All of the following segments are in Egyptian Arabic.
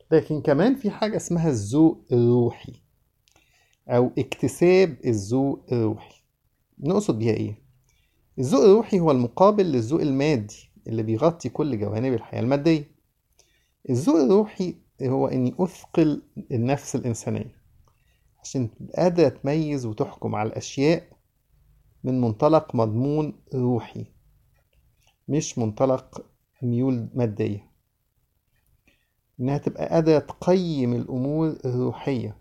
لكن كمان في حاجة اسمها الذوق الروحي أو اكتساب الذوق الروحي نقصد بيها إيه؟ الذوق الروحي هو المقابل للذوق المادي اللي بيغطي كل جوانب الحياة المادية الذوق الروحي هو إني أثقل النفس الإنسانية عشان تبقى قادرة تميز وتحكم على الأشياء من منطلق مضمون روحي مش منطلق ميول مادية إنها تبقى قادرة تقيم الأمور الروحية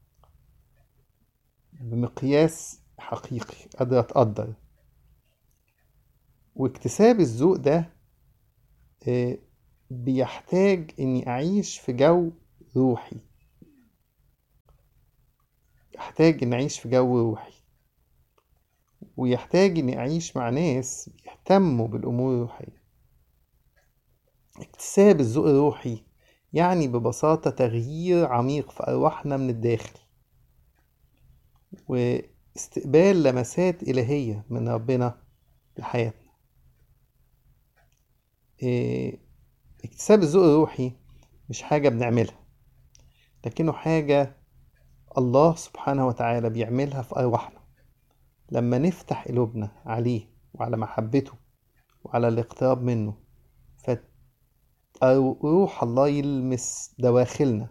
بمقياس حقيقي قادرة تقدر واكتساب الذوق ده آه، بيحتاج إني أعيش في جو روحي أحتاج إني أعيش في جو روحي ويحتاج إني أعيش مع ناس بيهتموا بالأمور الروحية اكتساب الذوق الروحي يعني ببساطة تغيير عميق في أرواحنا من الداخل واستقبال لمسات إلهية من ربنا لحياتنا إيه، اكتساب الذوق الروحي مش حاجة بنعملها لكنه حاجة الله سبحانه وتعالى بيعملها في أرواحنا لما نفتح قلوبنا عليه وعلى محبته وعلى الاقتراب منه فروح الله يلمس دواخلنا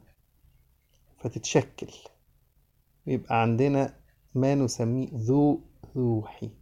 فتتشكل ويبقى عندنا ما نسميه ذوق روحي